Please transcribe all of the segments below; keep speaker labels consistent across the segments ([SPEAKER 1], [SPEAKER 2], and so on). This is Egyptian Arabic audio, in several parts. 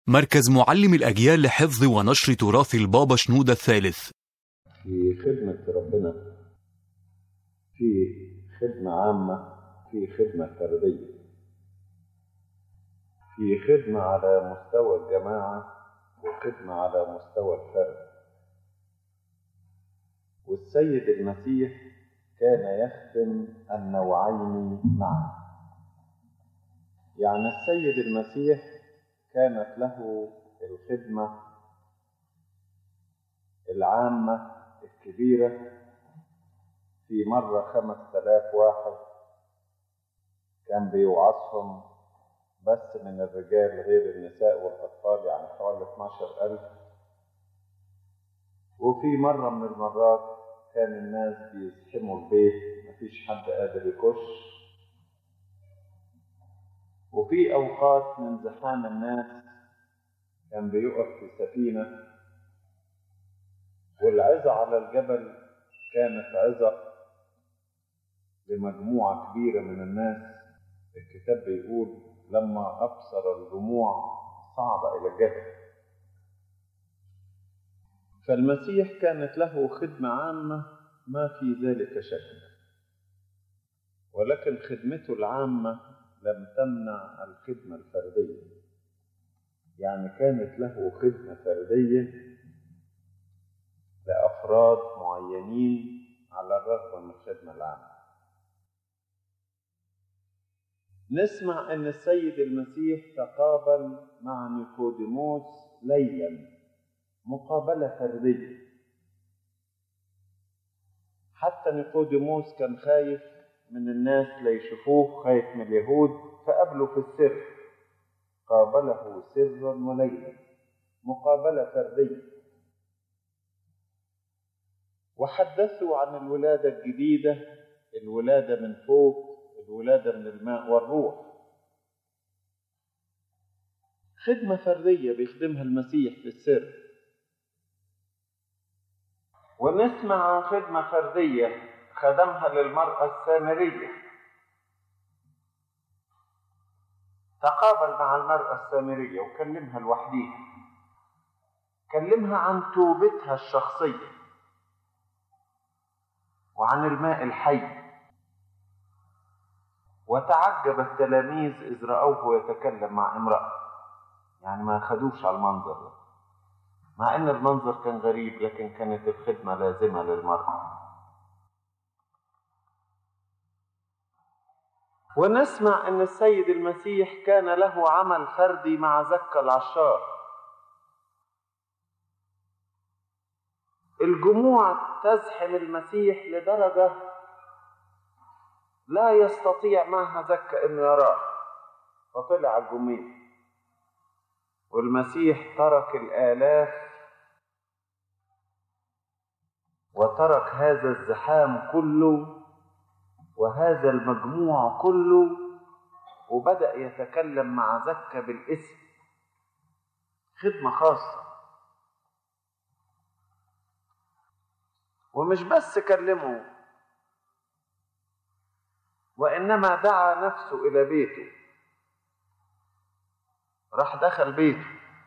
[SPEAKER 1] مركز معلم الأجيال لحفظ ونشر تراث البابا شنودة الثالث
[SPEAKER 2] في خدمة ربنا في خدمة عامة في خدمة فردية في خدمة على مستوى الجماعة وخدمة على مستوى الفرد والسيد المسيح كان يخدم النوعين معا يعني السيد المسيح كانت له الخدمة العامة الكبيرة في مرة خمس تلاف واحد كان بيوعظهم بس من الرجال غير النساء والأطفال يعني حوالي 12 ألف وفي مرة من المرات كان الناس بيزحموا البيت مفيش حد قادر يخش وفي أوقات من زحام الناس كان بيقف في سفينة والعظة على الجبل كانت عظة لمجموعة كبيرة من الناس الكتاب بيقول لما أبصر الجموع صعد إلى الجبل فالمسيح كانت له خدمة عامة ما في ذلك شك ولكن خدمته العامة لم تمنع الخدمة الفردية يعني كانت له خدمة فردية لأفراد معينين على الرغم من الخدمة العامة نسمع أن السيد المسيح تقابل مع نيقوديموس ليلا مقابلة فردية حتى نيقوديموس كان خايف من الناس ليشوفوه خايف من اليهود فقابله في السر قابله سرا وليلا مقابلة فردية وحدثوا عن الولادة الجديدة الولادة من فوق الولادة من الماء والروح خدمة فردية بيخدمها المسيح في السر ونسمع عن خدمة فردية خدمها للمرأة السامرية تقابل مع المرأة السامرية وكلمها لوحديها كلمها عن توبتها الشخصية وعن الماء الحي وتعجب التلاميذ إذ رأوه يتكلم مع امرأة يعني ما خدوش على المنظر ده مع ان المنظر كان غريب لكن كانت الخدمة لازمة للمرأة ونسمع ان السيد المسيح كان له عمل فردي مع زكا العشار الجموع تزحم المسيح لدرجة لا يستطيع معها زكا انه يراه فطلع الجميع والمسيح ترك الآلاف وترك هذا الزحام كله وهذا المجموع كله وبدأ يتكلم مع زكا بالاسم خدمة خاصة ومش بس كلمه وإنما دعا نفسه إلى بيته راح دخل بيته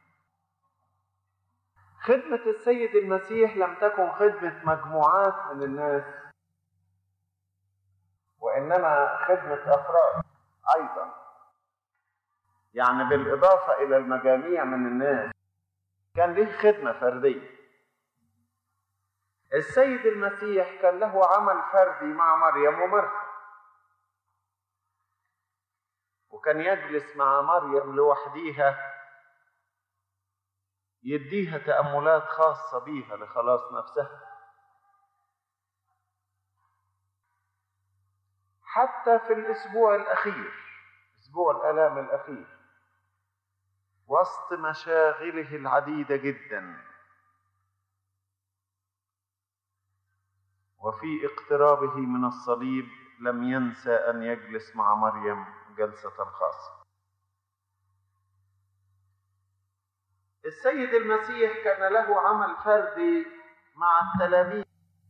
[SPEAKER 2] خدمة السيد المسيح لم تكن خدمة مجموعات من الناس وإنما خدمة أفراد أيضا يعني بالإضافة إلى المجاميع من الناس كان له خدمة فردية السيد المسيح كان له عمل فردي مع مريم ومرثا وكان يجلس مع مريم لوحديها يديها تأملات خاصة بيها لخلاص نفسها حتى في الأسبوع الأخير أسبوع الآلام الأخير وسط مشاغله العديدة جدا وفي اقترابه من الصليب لم ينسى أن يجلس مع مريم جلسة خاصة السيد المسيح كان له عمل فردي مع التلاميذ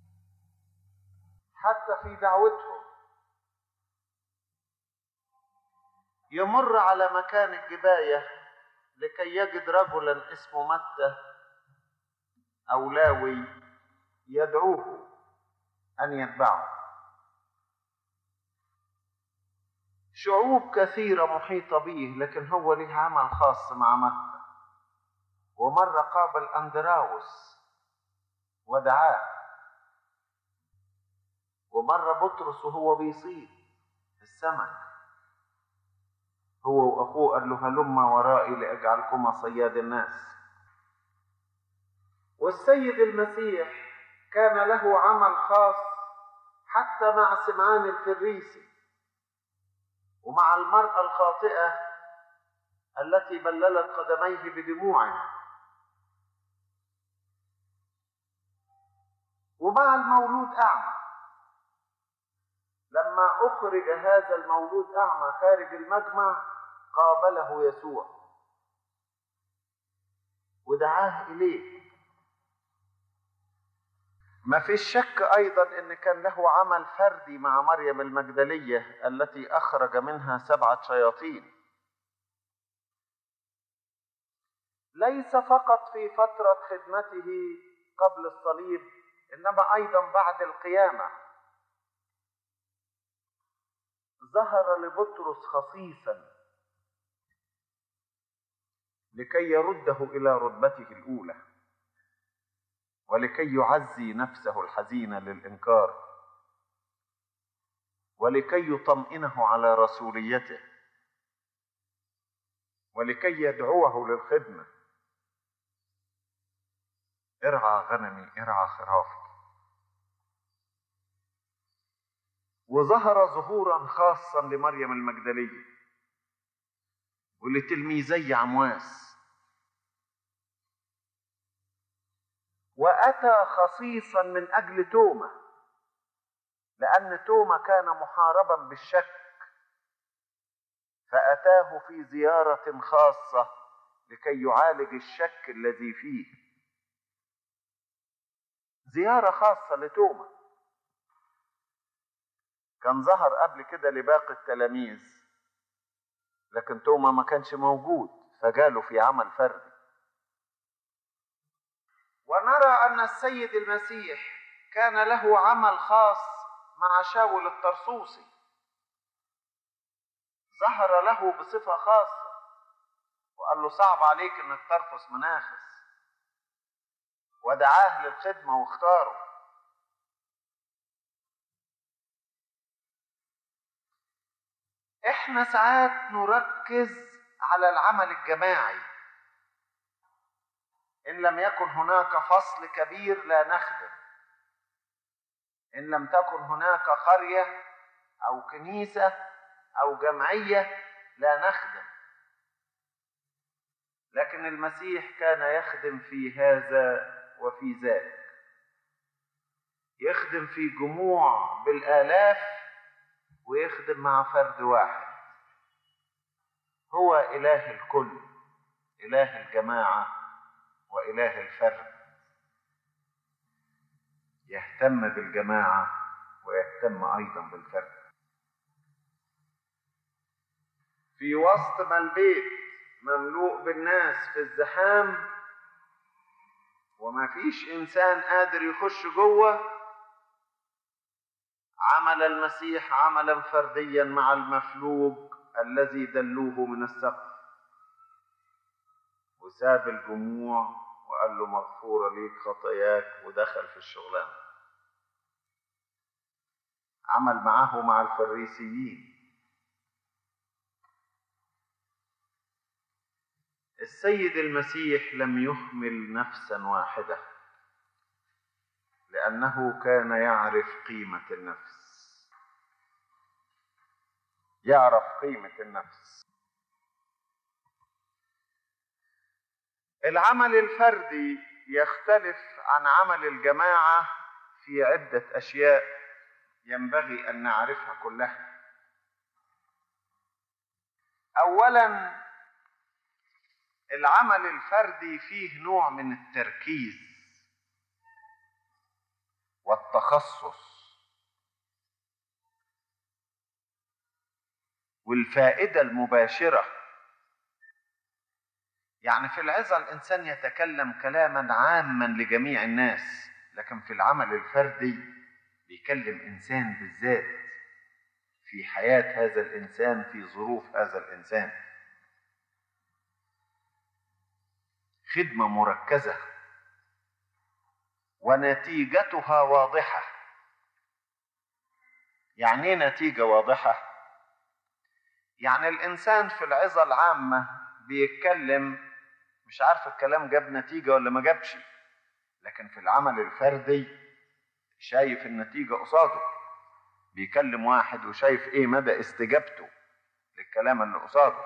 [SPEAKER 2] حتى في دعوتهم يمر على مكان الجباية لكي يجد رجلا اسمه متى أو لاوي يدعوه أن يتبعه شعوب كثيرة محيطة به لكن هو له عمل خاص مع متى ومرة قابل أندراوس ودعاه ومرة بطرس وهو بيصيد السمك هو وأخوه قال له هلما ورائي لأجعلكما صياد الناس والسيد المسيح كان له عمل خاص حتى مع سمعان الفريسي ومع المرأة الخاطئة التي بللت قدميه بدموعها ومع المولود أعمى لما أخرج هذا المولود أعمى خارج المجمع قابله يسوع ودعاه إليه ما فيش شك أيضا أن كان له عمل فردي مع مريم المجدلية التي أخرج منها سبعة شياطين ليس فقط في فترة خدمته قبل الصليب إنما أيضا بعد القيامة ظهر لبطرس خصيصا لكي يرده إلى رتبته الأولى ولكي يعزي نفسه الحزينة للإنكار ولكي يطمئنه على رسوليته ولكي يدعوه للخدمة ارعى غنمي ارعى خرافي وظهر ظهورا خاصا لمريم المجدلية ولتلميذي عمواس وأتى خصيصا من أجل توما لأن توما كان محاربا بالشك فأتاه في زيارة خاصة لكي يعالج الشك الذي فيه زيارة خاصة لتوما كان ظهر قبل كده لباقي التلاميذ لكن توما ما كانش موجود فجاله في عمل فردي ونرى أن السيد المسيح كان له عمل خاص مع شاول الطرسوسي ظهر له بصفة خاصة وقال له صعب عليك انك ترفس مناخس ودعاه للخدمة واختاره احنا ساعات نركز على العمل الجماعي ان لم يكن هناك فصل كبير لا نخدم ان لم تكن هناك قريه او كنيسه او جمعيه لا نخدم لكن المسيح كان يخدم في هذا وفي ذاك يخدم في جموع بالالاف ويخدم مع فرد واحد هو اله الكل اله الجماعه واله الفرد يهتم بالجماعه ويهتم ايضا بالفرد في وسط ما البيت مملوء بالناس في الزحام وما فيش انسان قادر يخش جوه عمل المسيح عملا فرديا مع المفلوج الذي دلوه من السقف وساب الجموع وقال له مغفورة ليك خطاياك ودخل في الشغلانة عمل معه مع الفريسيين السيد المسيح لم يهمل نفسا واحده لانه كان يعرف قيمه النفس يعرف قيمه النفس العمل الفردي يختلف عن عمل الجماعه في عده اشياء ينبغي ان نعرفها كلها اولا العمل الفردي فيه نوع من التركيز والتخصص والفائده المباشره يعني في العظة الإنسان يتكلم كلاما عاما لجميع الناس لكن في العمل الفردي بيكلم إنسان بالذات في حياة هذا الإنسان في ظروف هذا الإنسان خدمة مركزة ونتيجتها واضحة يعني ايه نتيجة واضحة؟ يعني الإنسان في العظة العامة بيتكلم مش عارف الكلام جاب نتيجة ولا ما جابش لكن في العمل الفردي شايف النتيجة قصاده بيكلم واحد وشايف ايه مدى استجابته للكلام اللي قصاده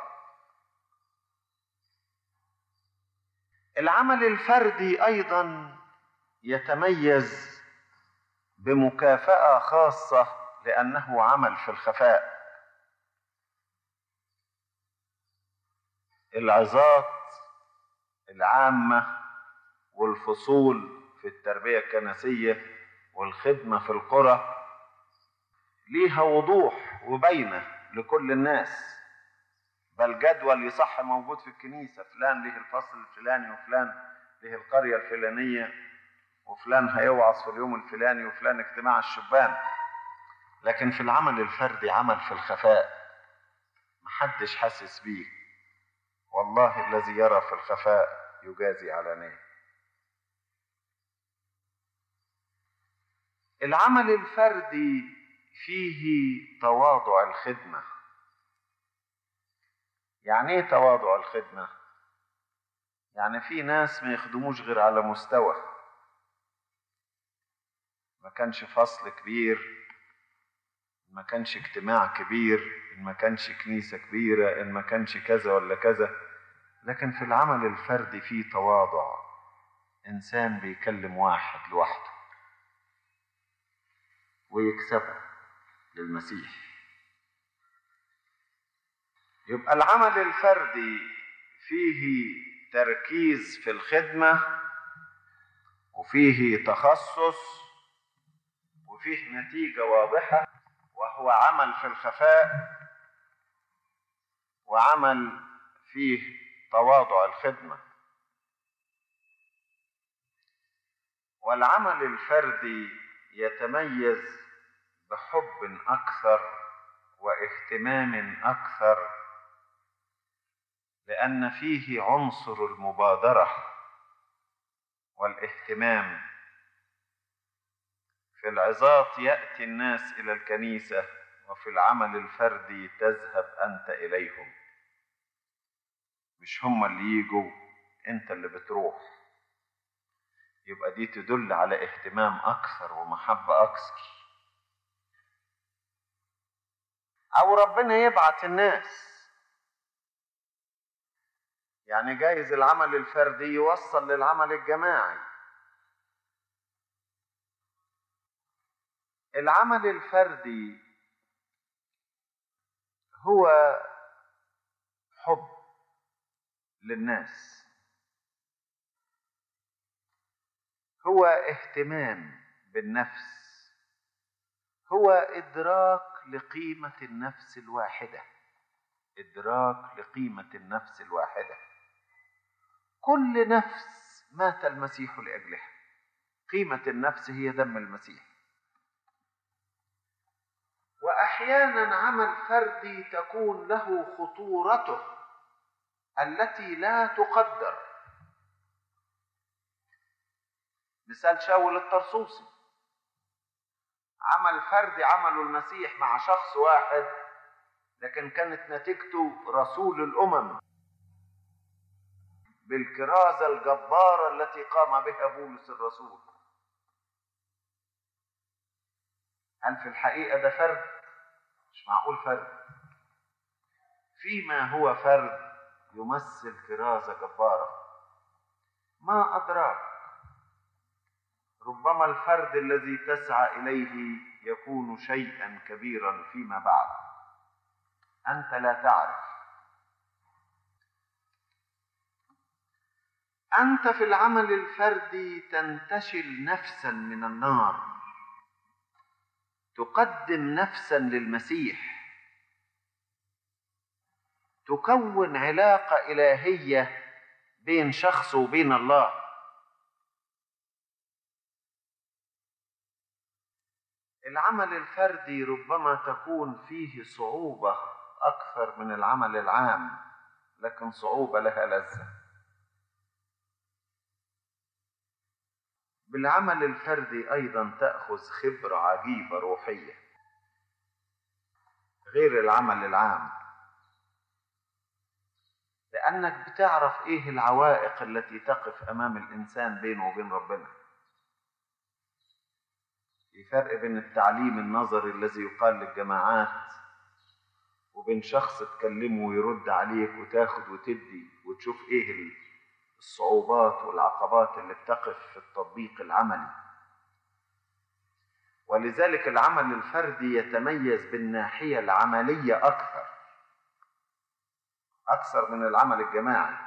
[SPEAKER 2] العمل الفردي ايضا يتميز بمكافاه خاصه لانه عمل في الخفاء العظات العامه والفصول في التربيه الكنسيه والخدمه في القرى ليها وضوح وبينه لكل الناس بل جدول يصح موجود في الكنيسة فلان له الفصل الفلاني وفلان له القرية الفلانية وفلان هيوعظ في اليوم الفلاني وفلان اجتماع الشبان لكن في العمل الفردي عمل في الخفاء محدش حاسس بيه والله الذي يرى في الخفاء يجازي علانية العمل الفردي فيه تواضع الخدمة يعني ايه تواضع الخدمة يعني في ناس ما يخدموش غير على مستوى ما كانش فصل كبير ما كانش اجتماع كبير ان ما كانش كنيسة كبيرة ان ما كانش كذا ولا كذا لكن في العمل الفردي فيه تواضع انسان بيكلم واحد لوحده ويكسبه للمسيح يبقى العمل الفردي فيه تركيز في الخدمة وفيه تخصص وفيه نتيجة واضحة وهو عمل في الخفاء وعمل فيه تواضع الخدمة والعمل الفردي يتميز بحب اكثر واهتمام اكثر لان فيه عنصر المبادره والاهتمام في العظات ياتي الناس الى الكنيسه وفي العمل الفردي تذهب انت اليهم مش هم اللي يجوا انت اللي بتروح يبقى دي تدل على اهتمام اكثر ومحبه اكثر او ربنا يبعت الناس يعني جايز العمل الفردي يوصل للعمل الجماعي العمل الفردي هو حب للناس هو اهتمام بالنفس هو ادراك لقيمه النفس الواحده ادراك لقيمه النفس الواحده كل نفس مات المسيح لاجلها قيمه النفس هي دم المسيح واحيانا عمل فردي تكون له خطورته التي لا تقدر مثال شاول الطرسوسي عمل فردي عمله المسيح مع شخص واحد لكن كانت نتيجته رسول الامم بالكرازه الجباره التي قام بها بولس الرسول هل في الحقيقه ده فرد مش معقول فرد فيما هو فرد يمثل كرازه جباره ما ادراك ربما الفرد الذي تسعى اليه يكون شيئا كبيرا فيما بعد انت لا تعرف انت في العمل الفردي تنتشل نفسا من النار تقدم نفسا للمسيح تكون علاقه الهيه بين شخص وبين الله العمل الفردي ربما تكون فيه صعوبة أكثر من العمل العام لكن صعوبة لها لذة بالعمل الفردي أيضا تأخذ خبرة عجيبة روحية غير العمل العام لأنك بتعرف إيه العوائق التي تقف أمام الإنسان بينه وبين ربنا في فرق بين التعليم النظري الذي يقال للجماعات وبين شخص تكلمه ويرد عليك وتاخد وتدي وتشوف ايه الصعوبات والعقبات اللي بتقف في التطبيق العملي ولذلك العمل الفردي يتميز بالناحية العملية أكثر أكثر من العمل الجماعي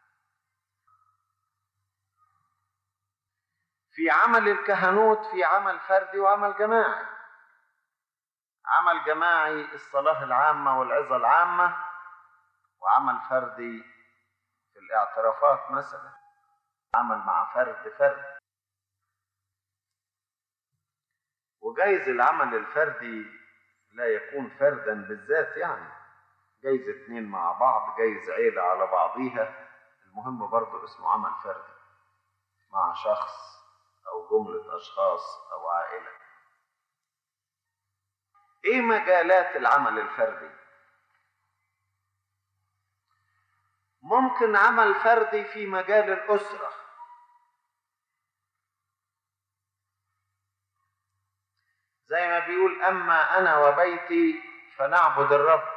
[SPEAKER 2] في عمل الكهنوت في عمل فردي وعمل جماعي عمل جماعي الصلاة العامة والعظة العامة وعمل فردي في الاعترافات مثلا عمل مع فرد فرد وجايز العمل الفردي لا يكون فردا بالذات يعني جايز اتنين مع بعض جايز عيلة على بعضيها المهم برضو اسمه عمل فردي مع شخص أو جملة أشخاص أو عائلة إيه مجالات العمل الفردي؟ ممكن عمل فردي في مجال الأسرة زي ما بيقول أما أنا وبيتي فنعبد الرب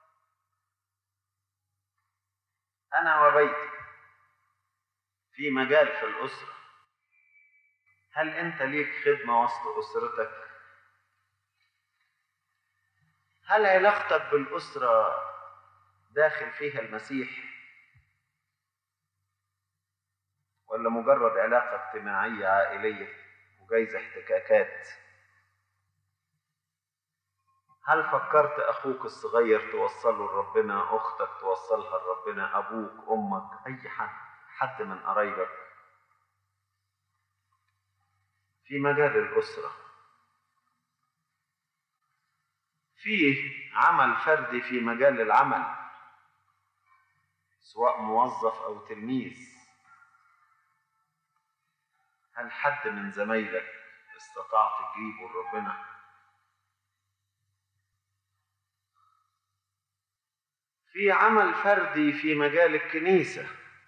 [SPEAKER 2] أنا وبيتي في مجال في الأسرة هل أنت ليك خدمة وسط أسرتك؟ هل علاقتك بالأسرة داخل فيها المسيح؟ ولا مجرد علاقة اجتماعية عائلية وجايز احتكاكات؟ هل فكرت أخوك الصغير توصله لربنا أختك توصلها لربنا أبوك أمك أي حد حد من قرايبك في مجال الأسرة فيه عمل فردي في مجال العمل سواء موظف أو تلميذ هل حد من زمايلك استطعت تجيبه لربنا في عمل فردي في مجال الكنيسة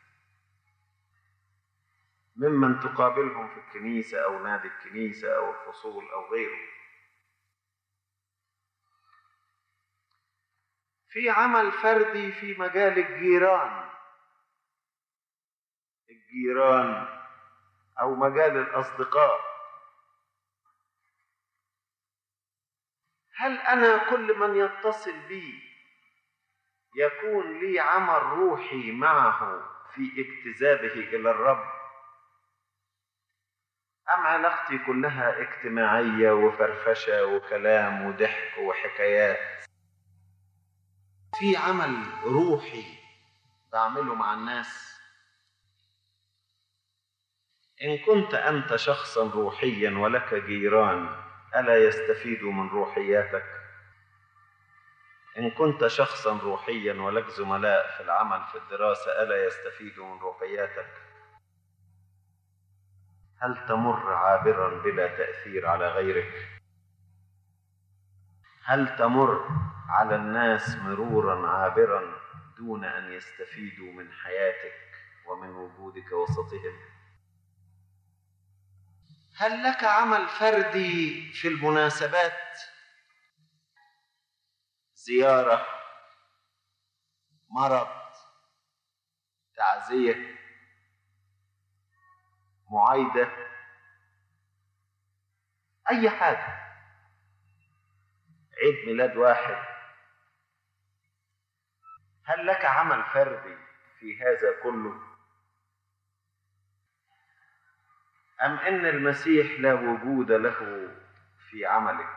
[SPEAKER 2] ممن تقابلهم في الكنيسة أو نادي الكنيسة أو الفصول أو غيره في عمل فردي في مجال الجيران الجيران أو مجال الأصدقاء هل أنا كل من يتصل بي يكون لي عمل روحي معه في اجتذابه الى الرب ام علاقتي كلها اجتماعيه وفرفشه وكلام وضحك وحكايات في عمل روحي بعمله مع الناس ان كنت انت شخصا روحيا ولك جيران الا يستفيدوا من روحياتك إن كنت شخصا روحيا ولك زملاء في العمل في الدراسة ألا يستفيدوا من روحياتك؟ هل تمر عابرا بلا تأثير على غيرك؟ هل تمر على الناس مرورا عابرا دون أن يستفيدوا من حياتك ومن وجودك وسطهم؟ هل لك عمل فردي في المناسبات؟ زيارة مرض تعزية معايدة أي حاجة عيد ميلاد واحد هل لك عمل فردي في هذا كله أم إن المسيح لا وجود له في عملك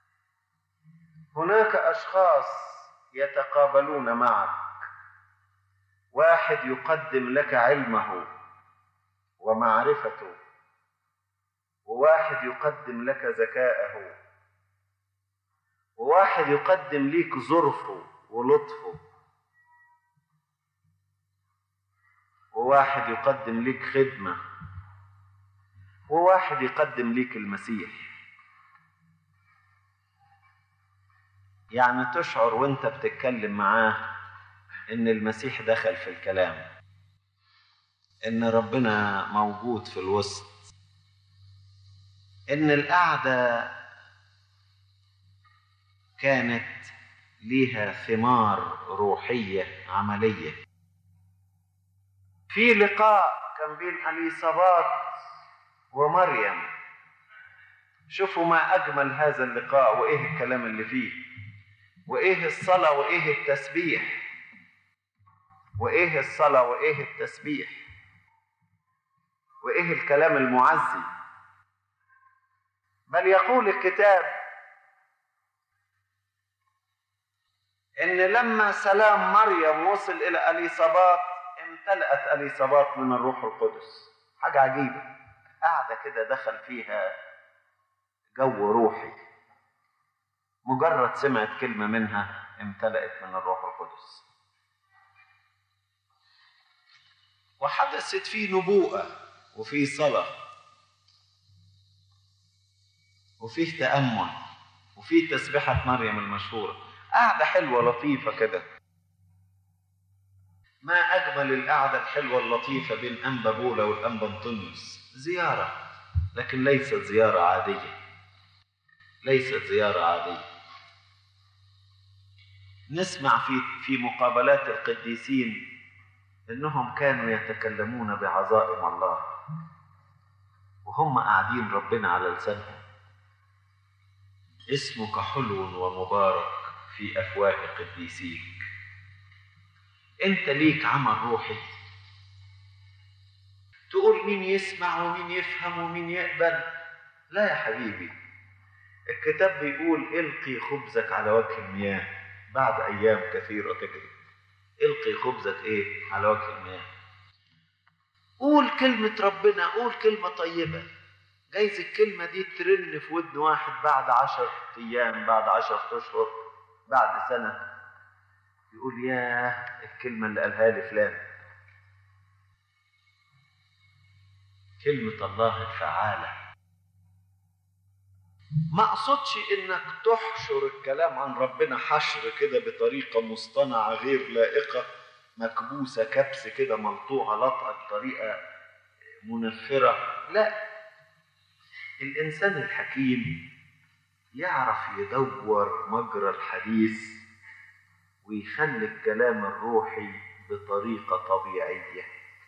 [SPEAKER 2] هناك أشخاص يتقابلون معك واحد يقدم لك علمه ومعرفته وواحد يقدم لك ذكاءه وواحد يقدم ليك ظرفه ولطفه وواحد يقدم ليك خدمة وواحد يقدم ليك المسيح يعني تشعر وانت بتتكلم معاه ان المسيح دخل في الكلام ان ربنا موجود في الوسط ان القعده كانت ليها ثمار روحيه عمليه في لقاء كان بين اليصابات ومريم شوفوا ما اجمل هذا اللقاء وايه الكلام اللي فيه وايه الصلاه وايه التسبيح وايه الصلاه وايه التسبيح وايه الكلام المعزي بل يقول الكتاب ان لما سلام مريم وصل الى اليصابات امتلأت اليصابات من الروح القدس حاجه عجيبه قاعده كده دخل فيها جو روحي مجرد سمعت كلمه منها امتلأت من الروح القدس وحدثت فيه نبوءه وفيه صلاه وفيه تأمل وفيه تسبيحة مريم المشهورة قعدة حلوة لطيفة كده ما أجمل القعدة الحلوة اللطيفة بين أنبا بولا والأنبا انطونيوس زيارة لكن ليست زيارة عادية ليست زيارة عادية نسمع في في مقابلات القديسين انهم كانوا يتكلمون بعظائم الله وهم قاعدين ربنا على لسانهم اسمك حلو ومبارك في افواه قديسيك انت ليك عمل روحي تقول مين يسمع ومين يفهم ومين يقبل لا يا حبيبي الكتاب بيقول القي خبزك على وجه المياه بعد ايام كثيره تجري القي خبزك ايه على وجه المياه قول كلمه ربنا قول كلمه طيبه جايز الكلمة دي ترن في ودن واحد بعد عشر أيام بعد عشر أشهر بعد سنة يقول ياه الكلمة اللي قالها لي فلان كلمة الله الفعالة ما أقصدش إنك تحشر الكلام عن ربنا حشر كده بطريقة مصطنعة غير لائقة مكبوسة كبس كده ملطوعة لطعة بطريقة منفرة لا الإنسان الحكيم يعرف يدور مجرى الحديث ويخلي الكلام الروحي بطريقة طبيعية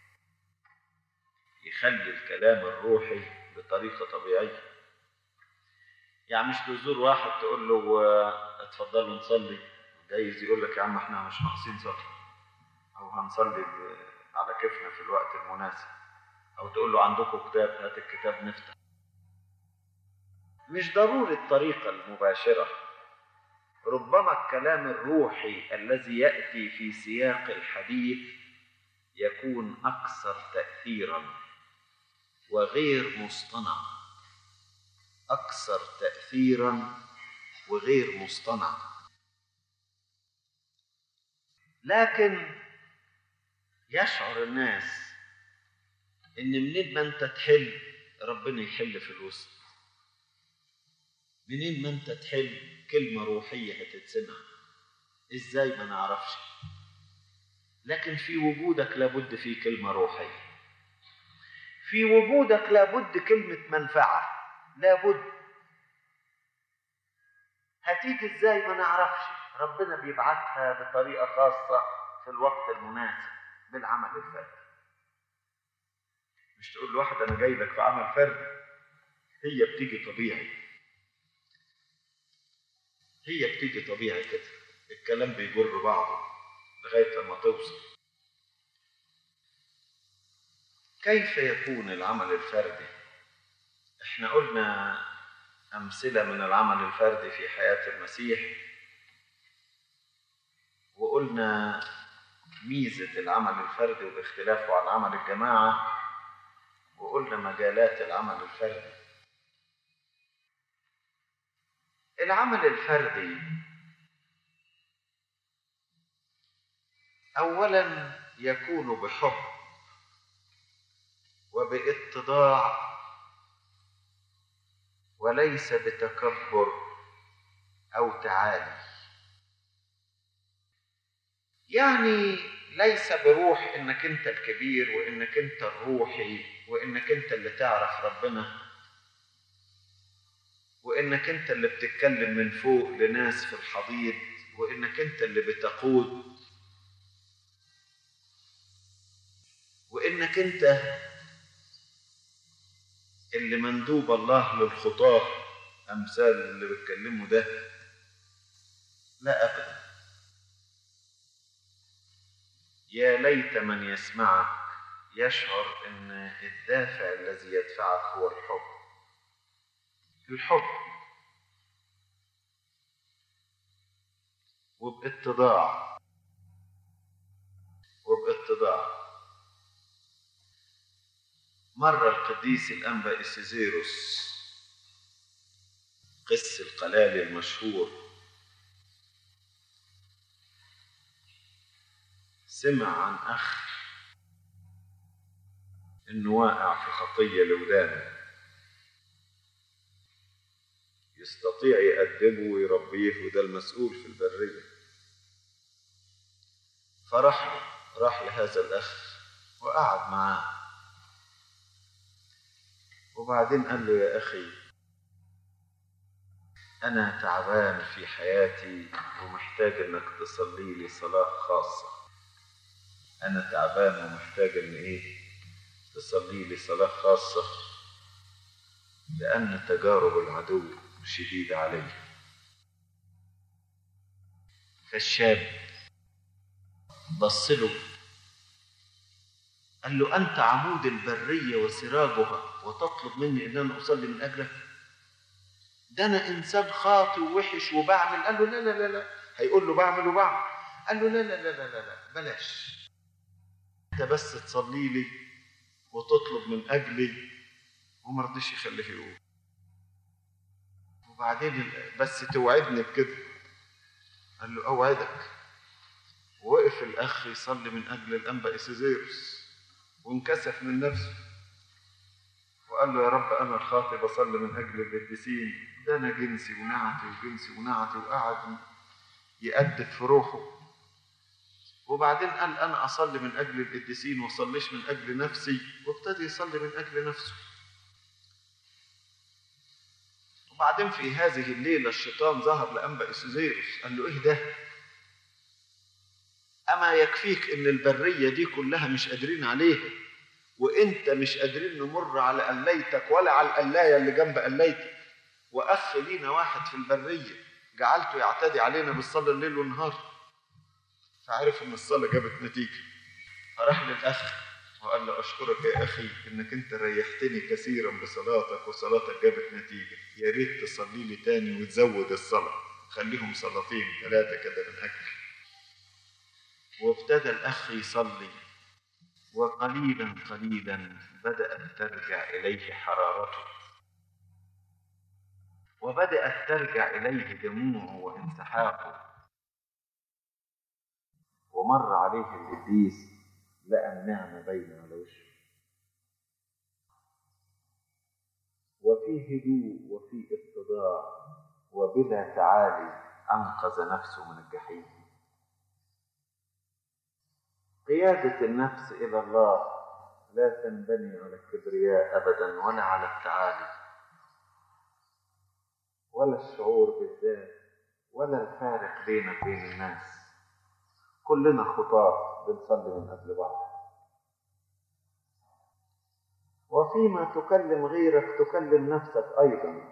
[SPEAKER 2] يخلي الكلام الروحي بطريقة طبيعية يعني مش تزور واحد تقول له اتفضلوا نصلي جايز يقول لك يا عم احنا مش ناقصين صلاة او هنصلي على كيفنا في الوقت المناسب او تقول له عندكم كتاب هات الكتاب نفتح مش ضروري الطريقة المباشرة ربما الكلام الروحي الذي يأتي في سياق الحديث يكون أكثر تأثيرا وغير مصطنع أكثر تأثيرا وغير مصطنع لكن يشعر الناس إن منين ما أنت تحل ربنا يحل في الوسط منين ما انت تحل كلمة روحية هتتسمع ازاي ما نعرفش لكن في وجودك لابد في كلمة روحية في وجودك لابد كلمة منفعة لابد هتيجي ازاي ما نعرفش ربنا بيبعتها بطريقة خاصة في الوقت المناسب بالعمل الفردي مش تقول لواحد انا جاي لك في عمل فردي هي بتيجي طبيعي هي بتيجي طبيعي كده الكلام بيجر بعضه لغاية لما توصل كيف يكون العمل الفردي احنا قلنا أمثلة من العمل الفردي في حياة المسيح وقلنا ميزة العمل الفردي واختلافه عن عمل الجماعة وقلنا مجالات العمل الفردي العمل الفردي اولا يكون بحب وباتضاع وليس بتكبر او تعالي يعني ليس بروح انك انت الكبير وانك انت الروحي وانك انت اللي تعرف ربنا وانك انت اللي بتتكلم من فوق لناس في الحضيض وانك انت اللي بتقود وانك انت اللي مندوب الله للخطاة امثال اللي بتكلمه ده لا ابدا يا ليت من يسمعك يشعر ان الدافع الذي يدفعك هو الحب الحب وباتضاع وباتضاع مر القديس الأنبا إسيزيروس قس القلالي المشهور سمع عن أخ إنه واقع في خطية لودانه يستطيع يأدبه ويربيه وده المسؤول في البرية فراح له راح لهذا الأخ وقعد معاه وبعدين قال له يا أخي أنا تعبان في حياتي ومحتاج إنك تصلي لي صلاة خاصة أنا تعبان ومحتاج إن إيه تصلي لي صلاة خاصة لأن تجارب العدو شديدة علي فالشاب بص له قال له أنت عمود البرية وسراجها وتطلب مني إن أنا أصلي من أجلك ده أنا إنسان خاطي ووحش وبعمل قال له لا لا لا لا هيقول له بعمل وبعمل قال له لا لا لا لا لا, لا. بلاش أنت بس تصلي لي وتطلب من أجلي وما رضيش يخليه يقول وبعدين بس توعدني بكده قال له أوعدك ووقف الأخ يصلي من أجل الأنبا إسيزيروس وانكسف من نفسه وقال له يا رب أنا الخاطي بصلي من أجل القديسين ده أنا جنسي ونعتي وجنسي ونعتي وقعد يأدب في روحه وبعدين قال أنا أصلي من أجل القديسين وصليش من أجل نفسي وابتدي يصلي من أجل نفسه وبعدين في هذه الليلة الشيطان ظهر لأنبا إسوزيروس قال له إيه ده؟ أما يكفيك إن البرية دي كلها مش قادرين عليها وإنت مش قادرين نمر على قليتك ولا على القلاية اللي جنب قلايتك وأخ لينا واحد في البرية جعلته يعتدي علينا بالصلاة الليل والنهار فعرف إن الصلاة جابت نتيجة فراح للأخ وقال له أشكرك يا أخي إنك أنت ريحتني كثيرا بصلاتك وصلاتك جابت نتيجة يا ريت تصلي لي تاني وتزود الصلاة خليهم صلاتين ثلاثة كده من أجل وابتدى الأخ يصلي وقليلا قليلا بدأت ترجع إليه حرارته وبدأت ترجع إليه دموعه وانسحاقه ومر عليه القديس لقى النعمة باينة على وشه وفي هدوء وفي اتضاع وبلا تعالي أنقذ نفسه من الجحيم قيادة النفس إلى الله لا تنبني على الكبرياء أبدا ولا على التعالي ولا الشعور بالذات ولا الفارق بينك وبين الناس كلنا خطاة بنصلي من أجل بعض وفيما تكلم غيرك تكلم نفسك أيضا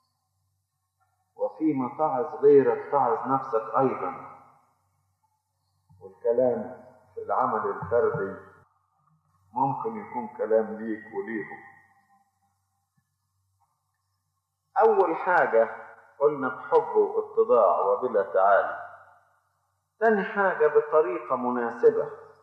[SPEAKER 2] وفيما تعظ غيرك تعظ نفسك أيضا والكلام في العمل الفردي ممكن يكون كلام ليك وليهم أول حاجة قلنا بحب واتضاع وبلا تعالي تاني حاجة بطريقة مناسبة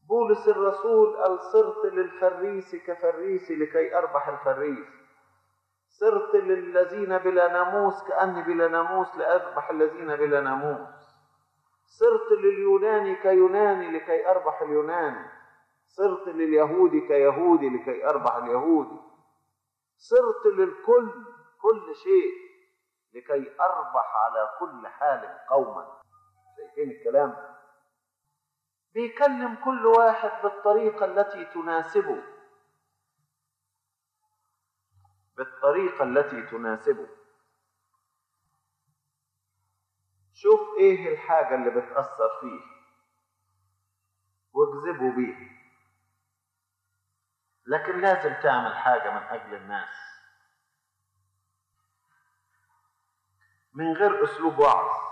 [SPEAKER 2] بولس الرسول قال صرت للفريس كفريس لكي أربح الفريس صرت للذين بلا ناموس كأني بلا ناموس لأربح الذين بلا ناموس صرت لليوناني كيوناني لكي أربح اليوناني صرت لليهودي كيهودي لكي أربح اليهودي صرت للكل كل شيء لكي أربح على كل حال قوما شايفين الكلام بيكلم كل واحد بالطريقة التي تناسبه بالطريقة التي تناسبه شوف ايه الحاجة اللي بتأثر فيه واجذبه بيها لكن لازم تعمل حاجة من أجل الناس من غير أسلوب وعظ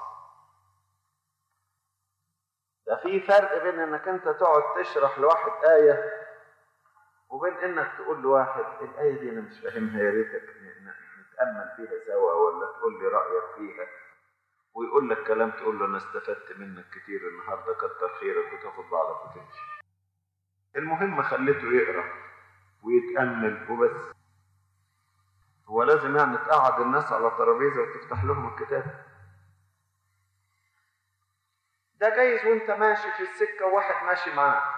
[SPEAKER 2] ده في فرق بين انك انت تقعد تشرح لواحد آية وبين انك تقول لواحد الآية دي انا مش فاهمها يا ريتك نتأمل فيها سوا ولا تقول لي رأيك فيها ويقول لك كلام تقول له انا استفدت منك كتير النهارده كتر خيرك وتاخد بعضك وتمشي المهم خليته يقرا ويتأمل وبس هو لازم يعني تقعد الناس على ترابيزه وتفتح لهم الكتاب ده جايز وانت ماشي في السكه وواحد ماشي معاه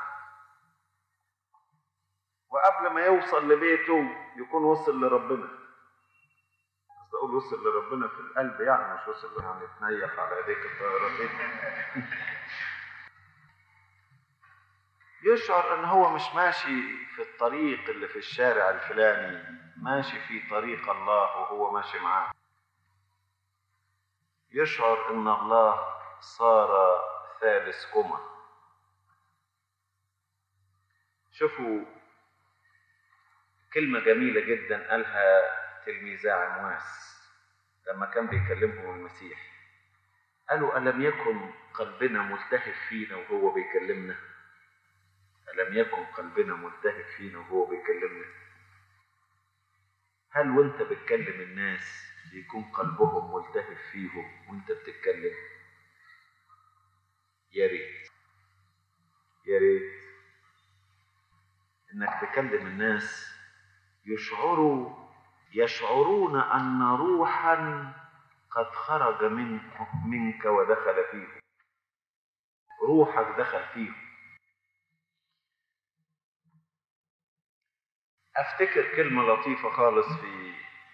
[SPEAKER 2] وقبل ما يوصل لبيته يكون وصل لربنا بس بقول وصل لربنا في القلب يعني مش وصل يعني تنيح على ايديك الطيارتين يشعر ان هو مش ماشي في الطريق اللي في الشارع الفلاني ماشي في طريق الله وهو ماشي معاه يشعر ان الله صار ثالث كما شوفوا كلمة جميلة جدا قالها تلميذا عمواس لما كان بيكلمهم المسيح قالوا ألم يكن قلبنا ملتهب فينا وهو بيكلمنا ألم يكن قلبنا ملتهب فينا وهو بيكلمنا هل وانت بتكلم الناس يكون قلبهم ملتهب فيهم وانت بتتكلم يا ريت يا ريت انك تكلم الناس يشعروا يشعرون ان روحا قد خرج من منك ودخل فيهم روحك دخل فيهم افتكر كلمه لطيفه خالص في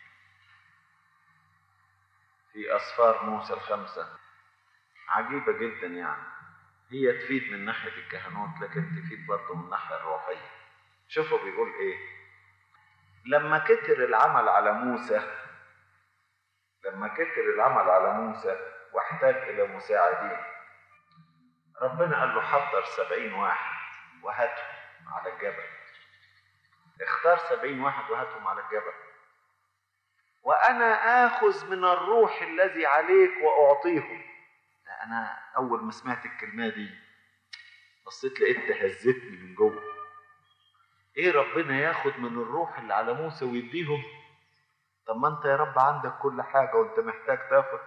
[SPEAKER 2] في اسفار موسى الخمسه عجيبه جدا يعني هي تفيد من ناحيه الكهنوت لكن تفيد برضه من الناحيه الروحيه شوفوا بيقول ايه لما كتر العمل على موسى لما كتر العمل على موسى واحتاج الى مساعدين ربنا قال له حضر سبعين واحد وهاتهم على الجبل اختار سبعين واحد وهاتهم على الجبل وأنا آخذ من الروح الذي عليك وأعطيهم لا أنا أول ما سمعت الكلمة دي بصيت لقيت تهزتني من جوه إيه ربنا ياخد من الروح اللي على موسى ويديهم طب ما أنت يا رب عندك كل حاجة وأنت محتاج تاخد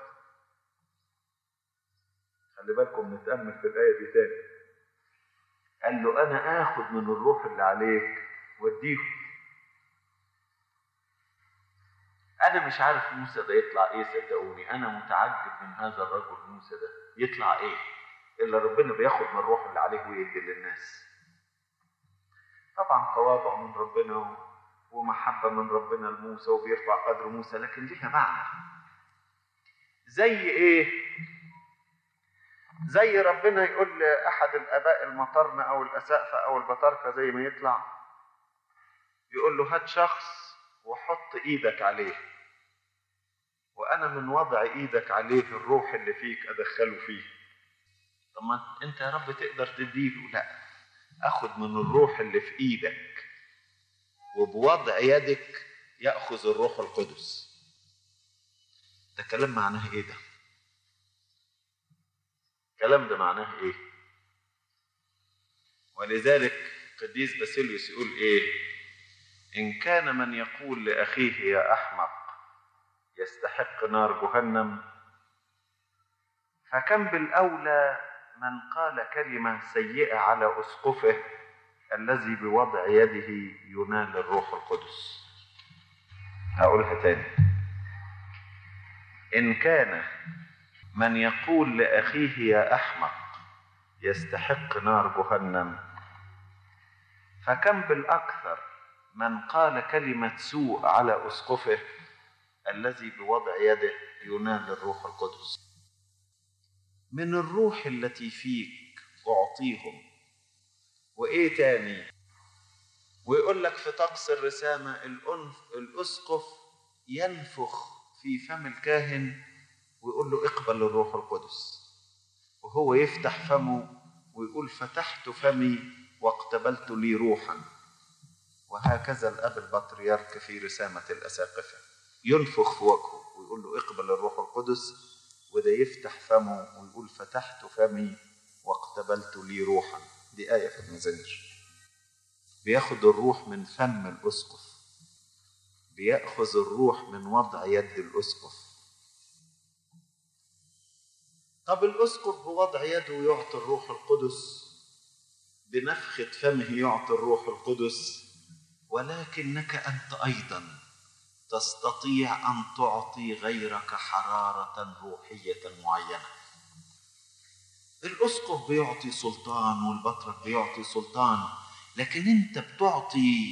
[SPEAKER 2] خلي بالكم نتأمل في الآية دي تاني قال له أنا آخد من الروح اللي عليك واديهم انا مش عارف موسى ده يطلع ايه صدقوني انا متعجب من هذا الرجل موسى ده يطلع ايه الا ربنا بياخد من الروح اللي عليه ويدي للناس طبعا تواضع من ربنا ومحبة من ربنا لموسى وبيرفع قدر موسى لكن ليها معنى زي ايه زي ربنا يقول لأحد الآباء المطرنة أو الأسقفة أو البطاركة زي ما يطلع يقول له هات شخص وحط ايدك عليه وانا من وضع ايدك عليه الروح اللي فيك ادخله فيه طب ما انت يا رب تقدر تديله لا اخد من الروح اللي في ايدك وبوضع يدك ياخذ الروح القدس ده كلام معناه ايه ده الكلام ده معناه ايه ولذلك قديس باسيليوس يقول ايه إن كان من يقول لأخيه يا أحمق يستحق نار جهنم فكم بالأولى من قال كلمة سيئة على أسقفه الذي بوضع يده ينال الروح القدس هقولها تاني إن كان من يقول لأخيه يا أحمق يستحق نار جهنم فكم بالأكثر من قال كلمة سوء على أسقفه الذي بوضع يده ينال الروح القدس من الروح التي فيك أعطيهم وإيه تاني ويقول لك في طقس الرسامة الأنف الأسقف ينفخ في فم الكاهن ويقول له اقبل الروح القدس وهو يفتح فمه ويقول فتحت فمي واقتبلت لي روحا وهكذا الأب البطريرك في رسامة الأساقفة ينفخ في وجهه ويقول له اقبل الروح القدس وده يفتح فمه ويقول فتحت فمي واقتبلت لي روحا دي آية في المزامير بياخد الروح من فم الأسقف بيأخذ الروح من وضع يد الأسقف طب الأسقف بوضع يده يعطي الروح القدس بنفخة فمه يعطي الروح القدس ولكنك أنت أيضا تستطيع أن تعطي غيرك حرارة روحية معينة الأسقف بيعطي سلطان والبطرك بيعطي سلطان لكن أنت بتعطي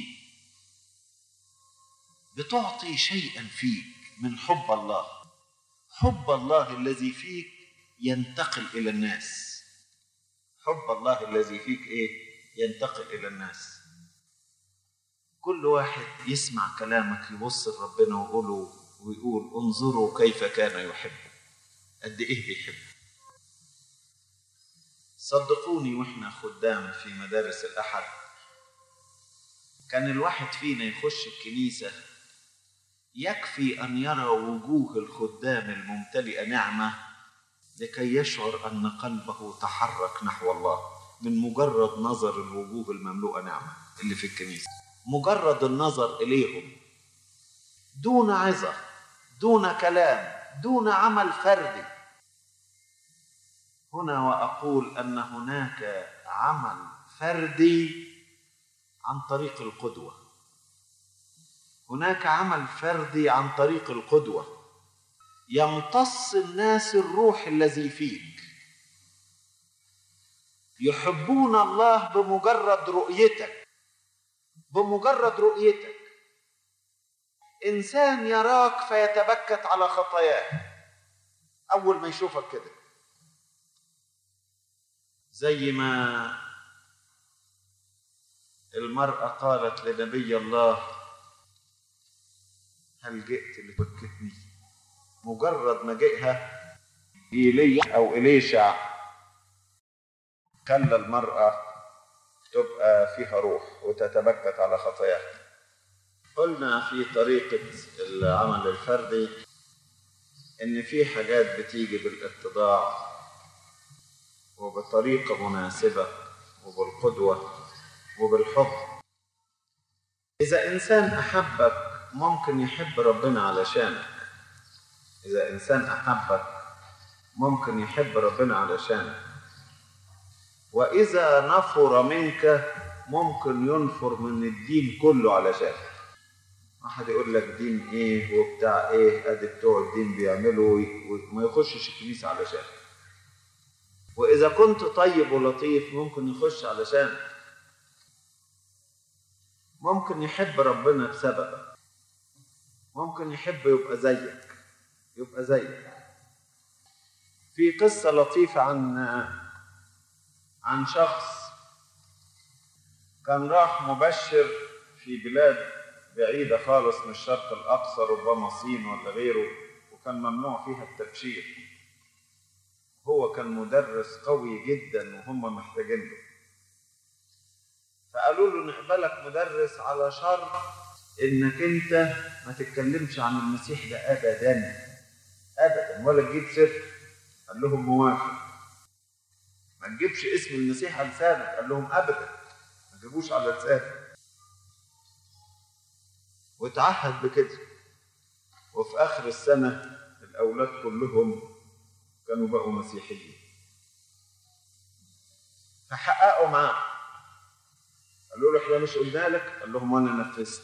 [SPEAKER 2] بتعطي شيئا فيك من حب الله حب الله الذي فيك ينتقل إلى الناس حب الله الذي فيك إيه ينتقل إلى الناس كل واحد يسمع كلامك يبص لربنا ويقول ويقول انظروا كيف كان يحب قد ايه بيحب صدقوني واحنا خدام في مدارس الاحد كان الواحد فينا يخش الكنيسه يكفي ان يرى وجوه الخدام الممتلئه نعمه لكي يشعر ان قلبه تحرك نحو الله من مجرد نظر الوجوه المملوءه نعمه اللي في الكنيسه مجرد النظر اليهم دون عظه دون كلام دون عمل فردي هنا واقول ان هناك عمل فردي عن طريق القدوه هناك عمل فردي عن طريق القدوه يمتص الناس الروح الذي فيك يحبون الله بمجرد رؤيتك بمجرد رؤيتك انسان يراك فيتبكت على خطاياه اول ما يشوفك كده زي ما المرأة قالت لنبي الله هل جئت لتبكتني مجرد ما جئها إيليا أو إليشع خلى المرأة تبقى فيها روح وتتبكت على خطاياها قلنا في طريقة العمل الفردي إن في حاجات بتيجي بالاتضاع وبطريقة مناسبة وبالقدوة وبالحب إذا إنسان أحبك ممكن يحب ربنا علشانك إذا إنسان أحبك ممكن يحب ربنا علشانك وإذا نفر منك ممكن ينفر من الدين كله علشانك واحد يقول لك دين ايه وبتاع ايه ادي بتوع الدين بيعملوا وما يخشش الكنيسه علشانك واذا كنت طيب ولطيف ممكن يخش علشانك ممكن يحب ربنا بسببك ممكن يحب يبقى زيك يبقى زيك في قصة لطيفة عن عن شخص كان راح مبشر في بلاد بعيدة خالص من الشرق الأقصى ربما الصين ولا غيره وكان ممنوع فيها التبشير هو كان مدرس قوي جدا وهم محتاجين له فقالوا له نقبلك مدرس على شرط انك انت ما تتكلمش عن المسيح ده ابدا ابدا ولا تجيب سر قال لهم موافق ما تجيبش اسم المسيح على لسانك قال لهم ابدا ما تجيبوش على لسانك وتعهد بكده وفي اخر السنه الاولاد كلهم كانوا بقوا مسيحيين فحققوا معاه قالوا له احنا مش قلنا لك قال لهم وانا نفذت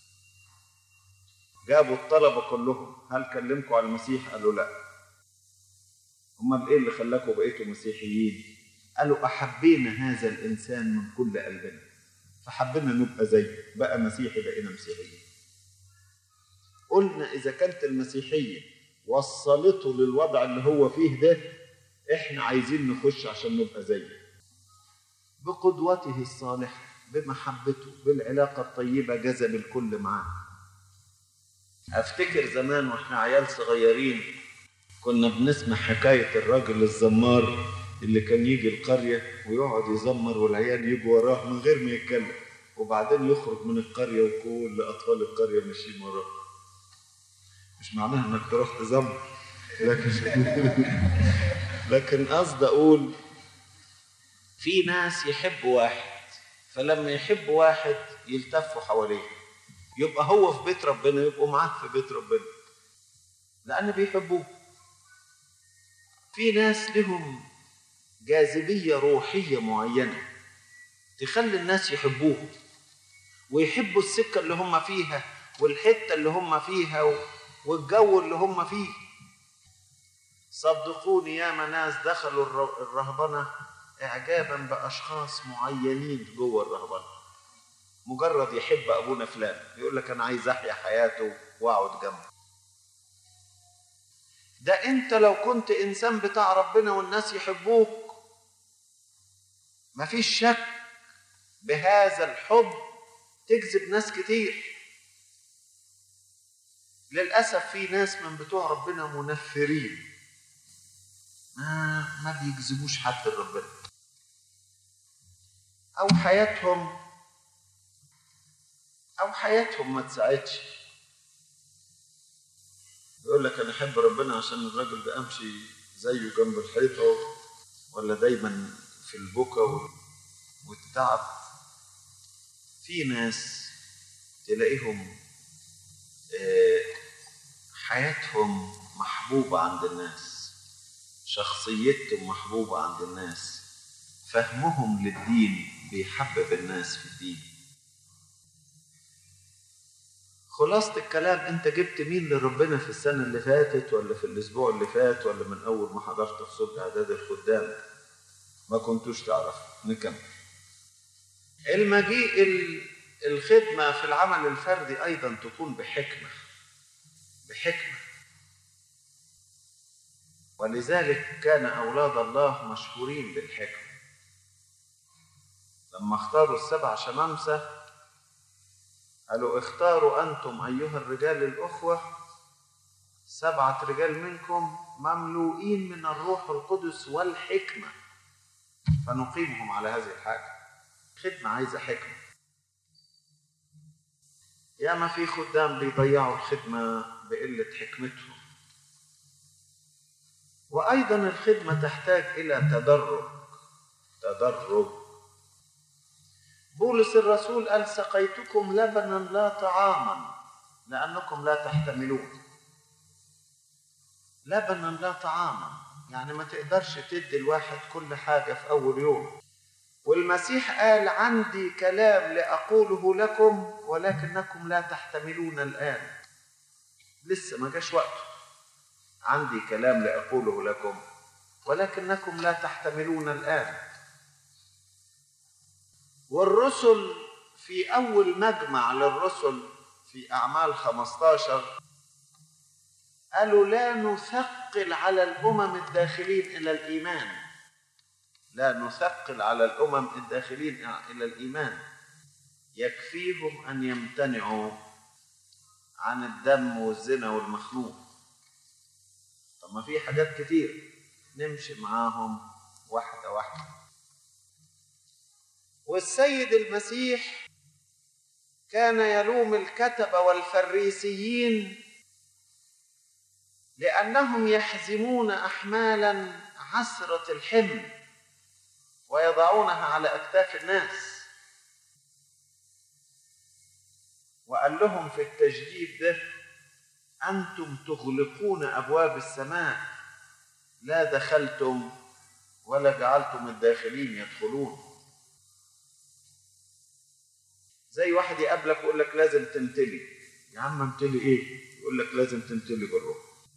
[SPEAKER 2] جابوا الطلبة كلهم هل كلمكم على المسيح قالوا لا امال ايه اللي خلاكم بقيتوا مسيحيين قالوا احبينا هذا الانسان من كل قلبنا فحبينا نبقى زيه بقى مسيحي بقينا مسيحيين قلنا اذا كانت المسيحيه وصلته للوضع اللي هو فيه ده احنا عايزين نخش عشان نبقى زيه بقدوته الصالحه بمحبته بالعلاقه الطيبه جذب الكل معاه افتكر زمان واحنا عيال صغيرين كنا بنسمع حكايه الراجل الزمار اللي كان يجي القريه ويقعد يزمر والعيال يجوا وراه من غير ما يتكلم وبعدين يخرج من القريه وكل اطفال القريه ماشيين وراه مش معناها انك تروح تزمر لكن لكن قصدي اقول في ناس يحبوا واحد فلما يحبوا واحد يلتفوا حواليه يبقى هو في بيت ربنا يبقوا معاه في بيت ربنا لأن بيحبوه في ناس لهم جاذبية روحية معينة تخلي الناس يحبوه ويحبوا السكة اللي هم فيها والحتة اللي هم فيها والجو اللي هم فيه صدقوني يا ناس دخلوا الرهبنة إعجابا بأشخاص معينين جوه الرهبنة مجرد يحب أبونا فلان يقول لك أنا عايز أحيا حياته وأقعد جنبه ده أنت لو كنت إنسان بتاع ربنا والناس يحبوك مفيش شك بهذا الحب تجذب ناس كتير للأسف في ناس من بتوع ربنا منفرين ما ما بيجذبوش حد لربنا أو حياتهم أو حياتهم ما تساعدش يقول لك أنا أحب ربنا عشان الراجل ده أمشي زيه جنب الحيطة ولا دايما في البكا والتعب في ناس تلاقيهم حياتهم محبوبة عند الناس شخصيتهم محبوبة عند الناس فهمهم للدين بيحبب الناس في الدين خلاصة الكلام انت جبت مين لربنا في السنة اللي فاتت ولا في الاسبوع اللي فات ولا من اول ما حضرت في صلح اعداد الخدام ما كنتوش تعرف نكمل المجيء الخدمة في العمل الفردي ايضا تكون بحكمة بحكمة ولذلك كان أولاد الله مشهورين بالحكمة لما اختاروا السبع شمامسة قالوا اختاروا أنتم أيها الرجال الأخوة سبعة رجال منكم مملوئين من الروح القدس والحكمة فنقيمهم على هذه الحاجة خدمة عايزة حكمة ياما في خدام بيضيعوا الخدمة بقلة حكمتهم وأيضا الخدمة تحتاج إلى تدرج تدرج بولس الرسول قال سقيتكم لبنا لا طعاما لأنكم لا تحتملون لبنا لا طعاما يعني ما تقدرش تدي الواحد كل حاجة في أول يوم والمسيح قال عندي كلام لأقوله لكم ولكنكم لا تحتملون الآن لسه ما جاش وقته عندي كلام لأقوله لكم ولكنكم لا تحتملون الآن والرسل في أول مجمع للرسل في أعمال 15 قالوا لا نثقل على الأمم الداخلين إلى الإيمان لا نثقل على الأمم الداخلين إلى الإيمان يكفيهم أن يمتنعوا عن الدم والزنا والمخنوق طب ما في حاجات كتير نمشي معاهم واحدة واحدة والسيد المسيح كان يلوم الكتبة والفريسيين لأنهم يحزمون أحمالا عسرة الحمل ويضعونها على أكتاف الناس وقال لهم في التجديد ده أنتم تغلقون أبواب السماء لا دخلتم ولا جعلتم الداخلين يدخلون زي واحد يقابلك ويقول لك لازم تمتلي يا عم امتلي ايه يقول لك لازم تمتلي بالروح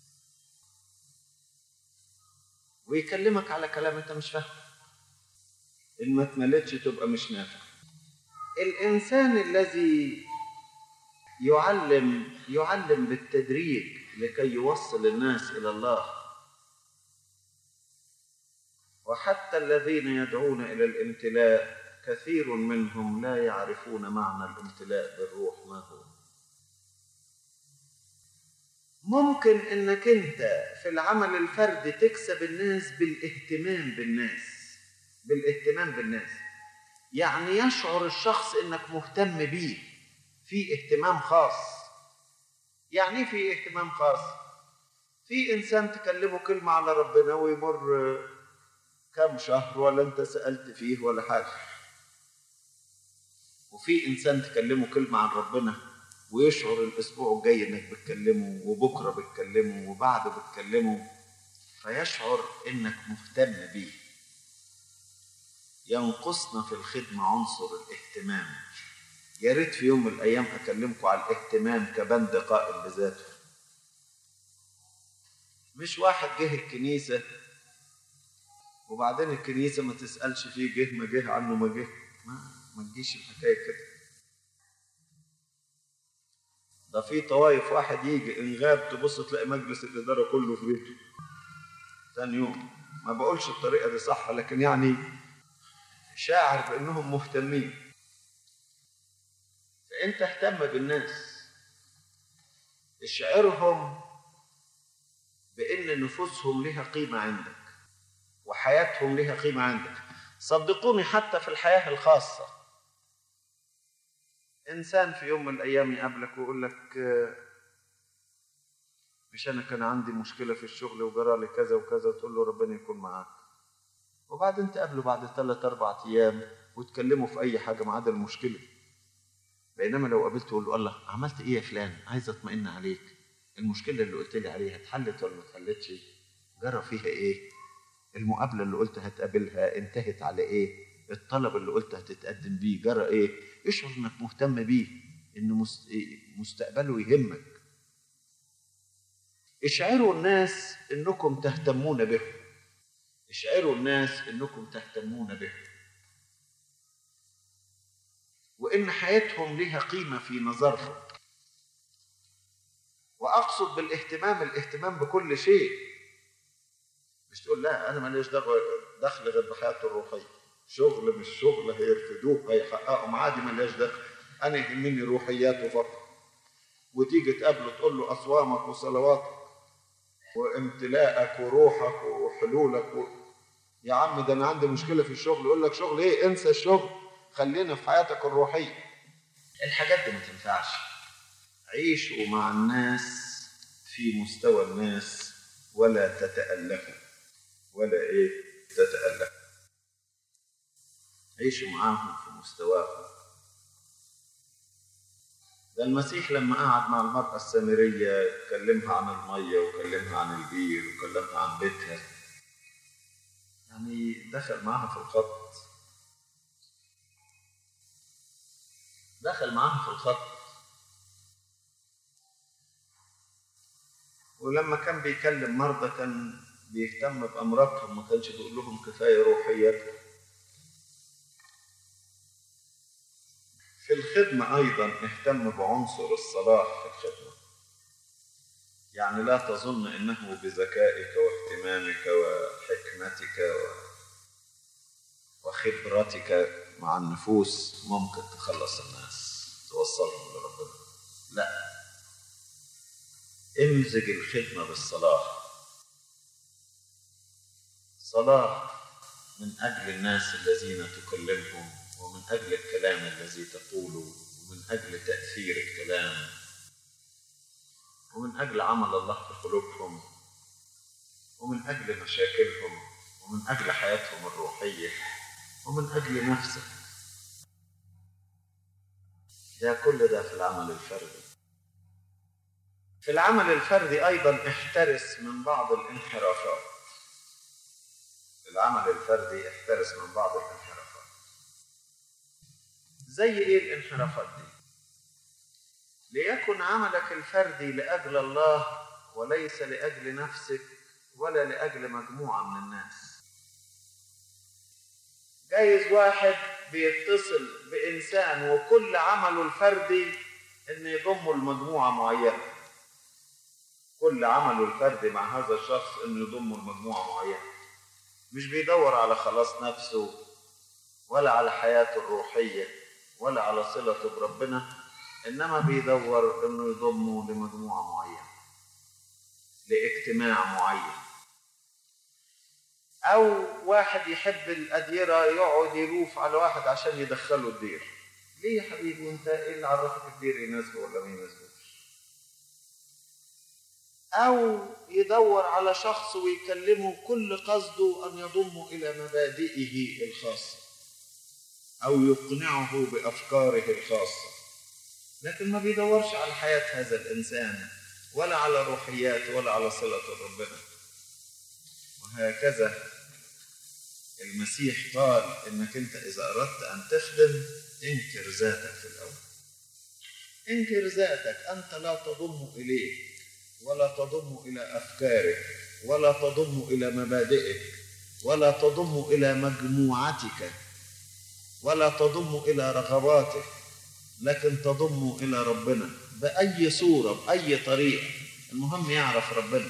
[SPEAKER 2] ويكلمك على كلام انت مش فاهمه ان ما اتملتش تبقى مش نافع الانسان الذي يعلم يعلم بالتدريج لكي يوصل الناس الى الله وحتى الذين يدعون الى الامتلاء كثير منهم لا يعرفون معنى الامتلاء بالروح ما هو ممكن انك انت في العمل الفردي تكسب الناس بالاهتمام بالناس بالاهتمام بالناس يعني يشعر الشخص انك مهتم بيه في اهتمام خاص يعني ايه في اهتمام خاص في انسان تكلمه كلمه على ربنا ويمر كم شهر ولا انت سالت فيه ولا حاجه وفي انسان تكلمه كلمه عن ربنا ويشعر الاسبوع الجاي انك بتكلمه وبكره بتكلمه وبعده بتكلمه فيشعر انك مهتم بيه ينقصنا في الخدمه عنصر الاهتمام يا ريت في يوم من الايام اكلمكم على الاهتمام كبند قائم بذاته مش واحد جه الكنيسه وبعدين الكنيسه ما تسالش فيه جه ما جه عنه ما جه ما ما تجيش الحكايه كده ده في طوايف واحد يجي ان غاب تبص تلاقي مجلس الاداره كله في بيته ثاني يوم ما بقولش الطريقه دي صح لكن يعني شاعر بانهم مهتمين فانت اهتم بالناس اشعرهم بان نفوسهم لها قيمه عندك وحياتهم لها قيمه عندك صدقوني حتى في الحياه الخاصه انسان في يوم من الايام يقابلك ويقول لك مش انا كان عندي مشكله في الشغل وجرى لي كذا وكذا تقول له ربنا يكون معاك وبعدين تقابله بعد ثلاث اربع ايام وتكلموا في اي حاجه ما عدا المشكله بينما لو قابلته تقول له الله عملت ايه يا فلان عايز اطمئن عليك المشكله اللي قلت لي عليها اتحلت ولا ما اتحلتش جرى فيها ايه المقابله اللي قلت هتقابلها انتهت على ايه الطلب اللي قلت هتتقدم بيه جرى ايه اشعر انك مهتم بيه ان مستقبله يهمك اشعروا الناس انكم تهتمون به اشعروا الناس انكم تهتمون به وان حياتهم لها قيمه في نظرهم واقصد بالاهتمام الاهتمام بكل شيء مش تقول لا انا ماليش دخل غير بحياته الروحيه شغل مش شغل هيرفدوه هيحققوا عادي ملهاش دخل انا يهمني روحياته فقط وتيجي تقابله تقول له اصوامك وصلواتك وامتلاءك وروحك وحلولك و... يا عم ده انا عندي مشكله في الشغل يقول لك شغل ايه انسى الشغل خلينا في حياتك الروحيه الحاجات دي ما تنفعش عيشوا مع الناس في مستوى الناس ولا تتألفوا ولا ايه تتألفوا عيشوا معاهم في مستواهم ده المسيح لما قعد مع المرأة السامرية كلمها عن المية وكلمها عن البير وكلمها عن بيتها يعني دخل معاها في الخط دخل معاها في الخط ولما كان بيكلم مرضى كان بيهتم بأمراضهم ما كانش بيقول لهم كفاية روحياتهم في الخدمة أيضا اهتم بعنصر الصلاح في الخدمة يعني لا تظن أنه بذكائك واهتمامك وحكمتك و... وخبرتك مع النفوس ممكن تخلص الناس توصلهم لربنا لا امزج الخدمة بالصلاح صلاح من أجل الناس الذين تكلمهم ومن أجل الكلام الذي تقوله ومن أجل تأثير الكلام ومن أجل عمل الله في قلوبهم ومن أجل مشاكلهم ومن أجل حياتهم الروحية ومن أجل نفسك ده كل ده في العمل الفردي في العمل الفردي أيضا احترس من بعض الانحرافات العمل الفردي احترس من بعض الانحرافات زي ايه الانحرافات دي ليكن عملك الفردي لاجل الله وليس لاجل نفسك ولا لاجل مجموعه من الناس جايز واحد بيتصل بانسان وكل عمله الفردي ان يضمه لمجموعه معينه كل عمله الفردي مع هذا الشخص انه يضمه لمجموعه معينه مش بيدور على خلاص نفسه ولا على حياته الروحيه ولا على صلته بربنا انما بيدور انه يضمه لمجموعه معينه لاجتماع معين او واحد يحب الاديره يقعد يلوف على واحد عشان يدخله الدير ليه يا حبيبي وانت ايه اللي عرفك الدير يناسبه ولا ما يناسبوش او يدور على شخص ويكلمه كل قصده ان يضمه الى مبادئه الخاصه او يقنعه بافكاره الخاصه لكن ما بيدورش على حياه هذا الانسان ولا على روحياته ولا على صله ربنا وهكذا المسيح قال انك انت اذا اردت ان تخدم انكر ذاتك في الاول انكر ذاتك انت لا تضم اليه ولا تضم الى افكارك ولا تضم الى مبادئك ولا تضم الى مجموعتك ولا تضم الى رغباتك لكن تضم الى ربنا باي صوره باي طريقه المهم يعرف ربنا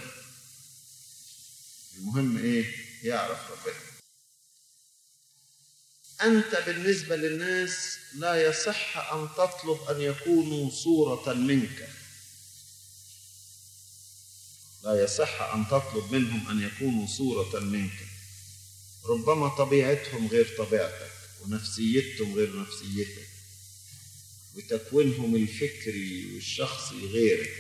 [SPEAKER 2] المهم ايه يعرف ربنا انت بالنسبه للناس لا يصح ان تطلب ان يكونوا صوره منك لا يصح ان تطلب منهم ان يكونوا صوره منك ربما طبيعتهم غير طبيعتك ونفسيتهم غير نفسيتك وتكوينهم الفكري والشخصي غيرك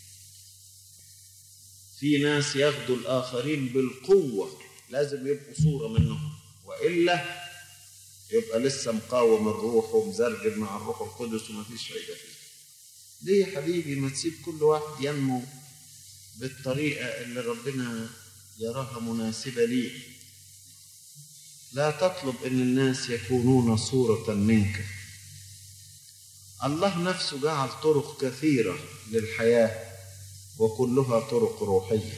[SPEAKER 2] في ناس ياخدوا الآخرين بالقوة لازم يبقوا صورة منهم وإلا يبقى لسه مقاوم الروح ومزرجل مع الروح القدس وما فيش فايدة فيه ليه يا حبيبي ما تسيب كل واحد ينمو بالطريقة اللي ربنا يراها مناسبة ليه لا تطلب ان الناس يكونون صورة منك الله نفسه جعل طرق كثيرة للحياة وكلها طرق روحية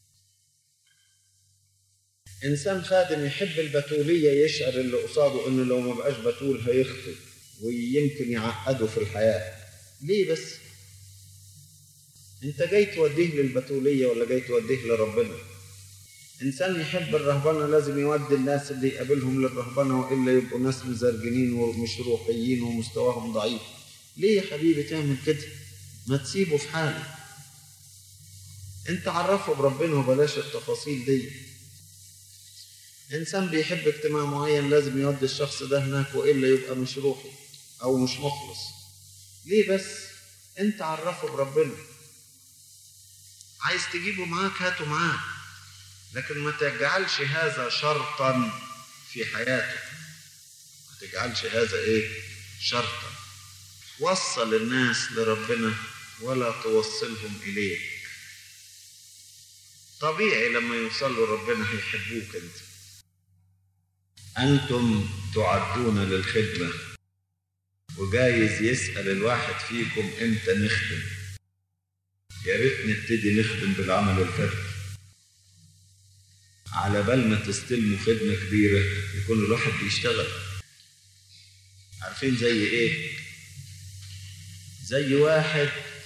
[SPEAKER 2] إنسان خادم يحب البتولية يشعر اللي قصاده إنه لو ما بقاش بتول هيخطئ ويمكن يعقده في الحياة ليه بس؟ أنت جاي توديه للبتولية ولا جاي توديه لربنا؟ إنسان يحب الرهبنة لازم يودي الناس اللي يقابلهم للرهبنة وإلا يبقوا ناس مزرجنين ومش روحيين ومستواهم ضعيف ليه يا حبيبي تعمل كده؟ ما تسيبه في حاله انت عرفه بربنا وبلاش التفاصيل دي انسان بيحب اجتماع معين لازم يودي الشخص ده هناك والا يبقى مش روحي او مش مخلص ليه بس انت عرفه بربنا عايز تجيبه معاك هاته معاك لكن ما تجعلش هذا شرطا في حياتك ما تجعلش هذا ايه شرطا وصل الناس لربنا ولا توصلهم اليك طبيعي لما يوصلوا ربنا هيحبوك انت انتم تعدون للخدمه وجايز يسال الواحد فيكم امتى نخدم يا ريت نبتدي نخدم بالعمل الفردي على بال ما تستلموا خدمه كبيره يكون الواحد بيشتغل عارفين زي ايه زي واحد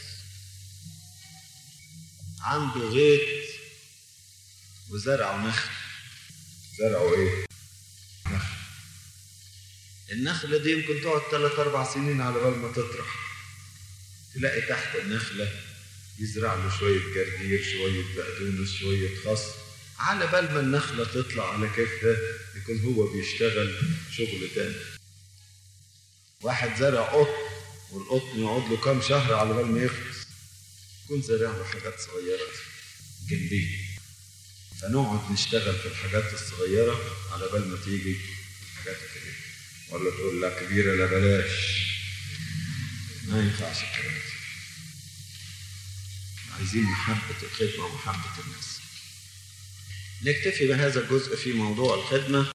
[SPEAKER 2] عنده غيط وزرعوا نخل زرعوا ايه؟ نخل النخلة دي يمكن تقعد ثلاث أربع سنين على بال ما تطرح تلاقي تحت النخلة يزرع له شوية جرجير شوية بقدونس شوية خس على بال ما النخلة تطلع على كيفها يكون هو بيشتغل شغل تاني واحد زرع قطن والقطن يقعد له كام شهر على بال ما يخلص يكون زارع له حاجات صغيرة جنبيه فنقعد نشتغل في الحاجات الصغيرة على بال ما تيجي الحاجات الكبيرة ولا تقول لا كبيرة لا بلاش ما ينفعش الكلام ده عايزين محبة الخدمة ومحبة الناس نكتفي بهذا الجزء في موضوع الخدمة